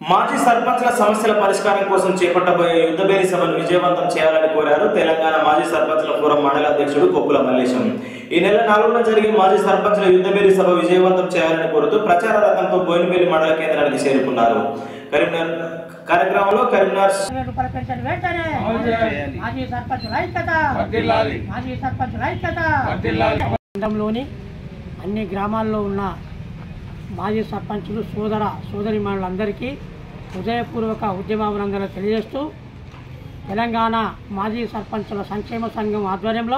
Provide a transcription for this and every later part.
మాజీ సర్పంచ్ల సమస్యల పరిష్కారం కోసం చేపట్టబోయే యుద్ధబేరి సభను విజయవంతం చేయాలని కోరారు తెలంగాణ మాజీ సర్పంచ్ల ఫోరం మండల అధ్యక్షుడు కొప్పుల మల్లేశం ఈ నెల నాలుగున జరిగే మాజీ సర్పంచ్ల యుద్ధబేరి సభ విజయవంతం చేయాలని కోరుతూ ప్రచార రథంతో బోయినపల్లి మండల కేంద్రానికి చేరుకున్నారు కరీంనగర్ కార్యక్రమంలో కరీంనగర్ ఇరవై రూపాయల పెన్షన్ వెంటనే మాజీ సర్పంచ్ ఐక్యత మాజీ సర్పంచ్ ఐక్యత మండలంలోని అన్ని గ్రామాల్లో ఉన్న మాజీ సర్పంచులు సోదర సోదరిమణులందరికీ హృదయపూర్వక ఉద్యమాభినందనలు తెలియజేస్తూ తెలంగాణ మాజీ సర్పంచుల సంక్షేమ సంఘం ఆధ్వర్యంలో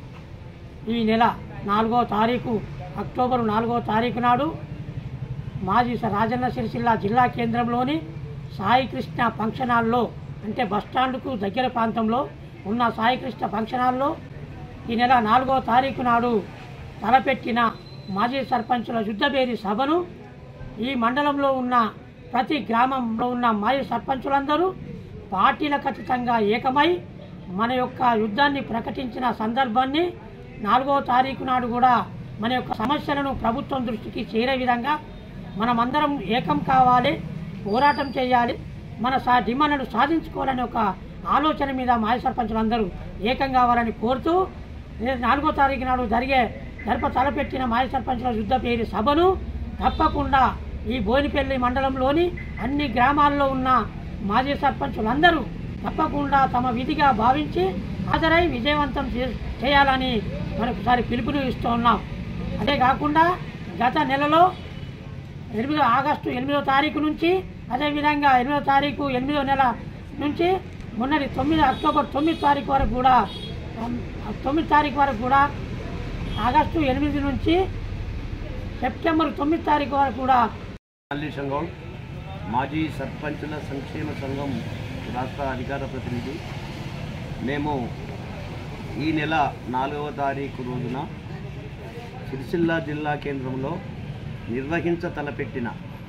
ఈ నెల నాలుగో తారీఖు అక్టోబర్ నాలుగో తారీఖు నాడు మాజీ స- రాజన్న సిరిసిల్ల జిల్లా కేంద్రంలోని సాయికృష్ణ ఫంక్షన్ హాల్లో అంటే బస్టాండ్కు దగ్గర ప్రాంతంలో ఉన్న సాయికృష్ణ ఫంక్షన్ హాల్లో ఈ నెల నాలుగో తారీఖు నాడు తలపెట్టిన మాజీ సర్పంచుల యుద్ధబేరి సభను ఈ మండలంలో ఉన్న ప్రతి గ్రామంలో ఉన్న మాజీ సర్పంచులందరూ పార్టీలకు ఖచ్చితంగా ఏకమై మన యొక్క యుద్ధాన్ని ప్రకటించిన సందర్భాన్ని నాలుగో తారీఖు నాడు కూడా మన యొక్క సమస్యలను ప్రభుత్వం దృష్టికి చేరే విధంగా మనమందరం ఏకం కావాలి పోరాటం చేయాలి మన సా డిమాండ్ను సాధించుకోవాలనే ఒక ఆలోచన మీద మాజీ సర్పంచులందరూ ఏకం కావాలని కోరుతూ రేపు నాలుగో తారీఖు నాడు జరిగే గడప తలపెట్టిన మాజీ సర్పంచుల యుద్ధ పేరు సభను తప్పకుండా ఈ బోయినపల్లి మండలంలోని అన్ని గ్రామాల్లో ఉన్న మాజీ సర్పంచులందరూ తప్పకుండా తమ విధిగా భావించి హాజరై విజయవంతం చే- చేయాలని మరొకసారి పిలుపుని ఇస్తూ ఉన్నాం అదే కాకుండా గత నెలలో ఎనిమిదో ఆగస్టు ఎనిమిదో తారీఖు నుంచి అదేవిధంగా ఎనిమిదో తారీఖు ఎనిమిదో నెల నుంచి మొన్నటి తొమ్మిది అక్టోబర్ తొమ్మిది తారీఖు వరకు కూడా ఉమ్, తొమ్మిది తారీఖు వరకు కూడా ఆగస్టు ఎనిమిది నుంచి సెప్టెంబర్ తొమ్మిది తారీఖు వరకు కూడా మల్లేశం గౌడ్ మాజీ సర్పంచుల సంక్షేమ సంఘం రాష్ట్ర అధికార ప్రతినిధి మేము ఈ నెల నాలుగవ తారీఖు రోజున సిరిసిల్ల జిల్లా కేంద్రంలో నిర్వహించ తలపెట్టిన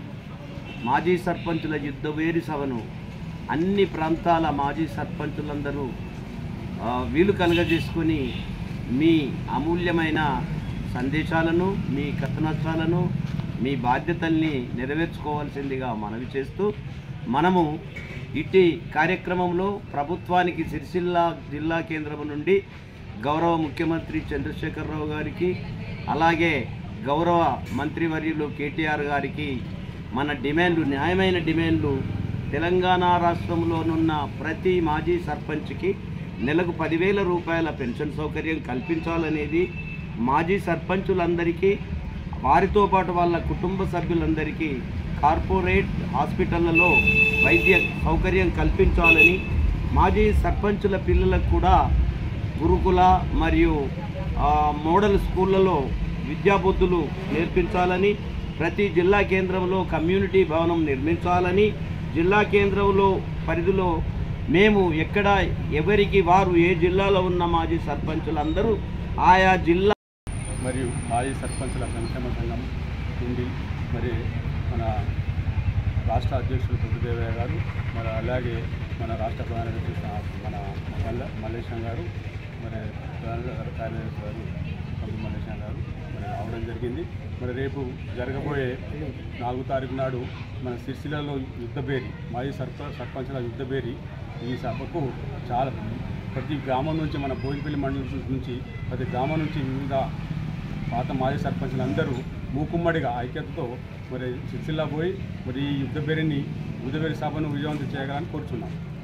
మాజీ సర్పంచుల యుద్ధవేరి సభను అన్ని ప్రాంతాల మాజీ సర్పంచులందరూ ఆ, వీలు కలుగజేసుకొని మీ అమూల్యమైన సందేశాలను మీ కథనత్రాలను మీ బాధ్యతల్ని నెరవేర్చుకోవాల్సిందిగా మనవి చేస్తూ మనము ఇట్టి కార్యక్రమంలో ప్రభుత్వానికి సిరిసిల్ల జిల్లా కేంద్రం నుండి గౌరవ ముఖ్యమంత్రి చంద్రశేఖరరావు గారికి అలాగే గౌరవ మంత్రివర్యులు కేటీఆర్ గారికి మన డిమాండ్లు న్యాయమైన డిమాండ్లు తెలంగాణ రాష్ట్రంలోనున్న ప్రతి మాజీ సర్పంచ్కి నెలకు పదివేల రూపాయల పెన్షన్ సౌకర్యం కల్పించాలనేది మాజీ సర్పంచులందరికీ వారితో పాటు వాళ్ళ కుటుంబ సభ్యులందరికీ కార్పొరేట్ హాస్పిటళ్లలో వైద్య సౌకర్యం కల్పించాలని మాజీ సర్పంచుల పిల్లలకు కూడా గురుకుల మరియు ఆ, మోడల్ స్కూళ్ళలో విద్యాబుద్ధులు నేర్పించాలని ప్రతి జిల్లా కేంద్రంలో కమ్యూనిటీ భవనం నిర్మించాలని జిల్లా కేంద్రంలో పరిధిలో మేము ఎక్కడ ఎవరికి వారు ఏ జిల్లాలో ఉన్న మాజీ సర్పంచులందరూ ఆయా జిల్లా మరియు మాజీ సర్పంచుల సంక్షేమ సంఘం నుండి మరి మన రాష్ట్ర అధ్యక్షుడు దుర్గదేవయ్య గారు మరి అలాగే మన రాష్ట్ర ప్రధాన కార్యదర్శి మన మల్ల మల్లేశం గారు మరి ప్రధాన కార్యదర్శి గారు పంపి మల్లేశం గారు మరి రావడం జరిగింది మరి రేపు జరగబోయే నాలుగు తారీఖు నాడు మన సిరిసిల్లలో యుద్ధబేరి మాజీ సర్ప సర్పంచుల యుద్ధబేరి ఈ సభకు చాలా ప్రతి గ్రామం నుంచి మన బోయినపల్లి మండలం నుంచి ప్రతి గ్రామం నుంచి వివిధ పాత మాజీ సర్పంచులు అందరూ మూకుమ్మడిగా ఐక్యతతో మరి సిరిసిల్ల పోయి మరి ఈ యుద్ధ బేరిని యుద్ధ బేరి సభను విజయవంతం చేయగలని కోరుచున్నాం